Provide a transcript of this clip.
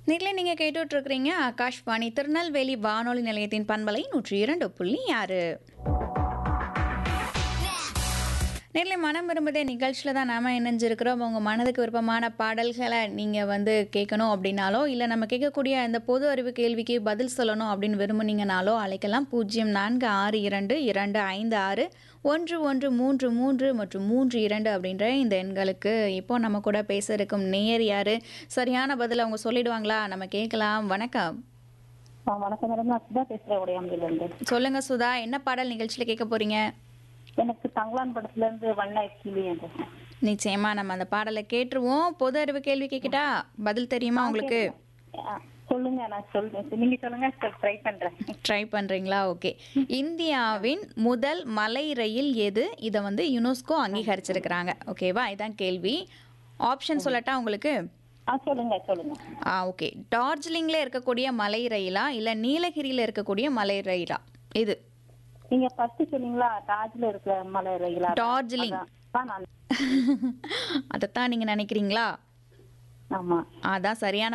நேரிலே நீங்கள் கேட்டுட்டு இருக்கிறீங்க ஆகாஷ்வாணி திருநெல்வேலி வானொலி நிலையத்தின் பண்பலை நூற்றி இரண்டு புள்ளி ஆறு நேரில் மனம் விரும்புதே நிகழ்ச்சியில் தான் நாம இணைஞ்சிருக்கிறோம் உங்கள் மனதுக்கு விருப்பமான பாடல்களை நீங்கள் வந்து கேட்கணும் அப்படின்னாலோ இல்லை நம்ம கேட்கக்கூடிய அந்த பொது அறிவு கேள்விக்கு பதில் சொல்லணும் அப்படின்னு விரும்புனீங்கனாலோ அழைக்கலாம் பூஜ்ஜியம் நான்கு ஆறு இரண்டு இரண்டு ஐந்து ஆறு ஒன்று ஒன்று மூன்று மூன்று மற்றும் மூன்று இரண்டு அப்படின்ற இந்த எண்களுக்கு இப்போ நம்ம கூட பேச இருக்கும் நேயர் யாரு சரியான பதில் அவங்க சொல்லிடுவாங்களா நம்ம கேட்கலாம் வணக்கம் ஆ, வணக்கம் மேடம் நான் சுதா பேசுறேன் உடையாம்பில இருந்து சொல்லுங்க சுதா என்ன பாடல் நிகழ்ச்சியில் கேட்க போறீங்க எனக்கு தங்கலான் படத்துல இருந்து வண்ண கிளி என்ற நிச்சயமா நம்ம அந்த பாடலை கேட்டுருவோம் பொது அறிவு கேள்வி கேட்கிட்டா பதில் தெரியுமா உங்களுக்கு ஆ, சொல்லுங்க நான் சொல்றேன் நீங்க சொல்லுங்க ட்ரை பண்றேன் ட்ரை பண்றீங்களா ஓகே இந்தியாவின் முதல் மலை ரயில் எது இதை வந்து யுனெஸ்கோ அங்கீகரிச்சிருக்கிறாங்க ஓகேவா இதான் கேள்வி ஆப்ஷன் சொல்லட்டா உங்களுக்கு ஆ சொல்லுங்க சொல்லுங்க ஆ ஓகே டார்ஜிலிங்ல இருக்கக்கூடிய மலை ரயிலா இல்ல நீலகிரியில இருக்கக்கூடிய மலை ரயிலா இது நீங்க ஃபர்ஸ்ட் சொன்னீங்களா தாஜ்ல இருக்கிற மலை ரயிலா டார்ஜிலிங் அதான் நான் அதைத்தான் நீங்க நினைக்கிறீங்களா ஆமா அதான் சரியான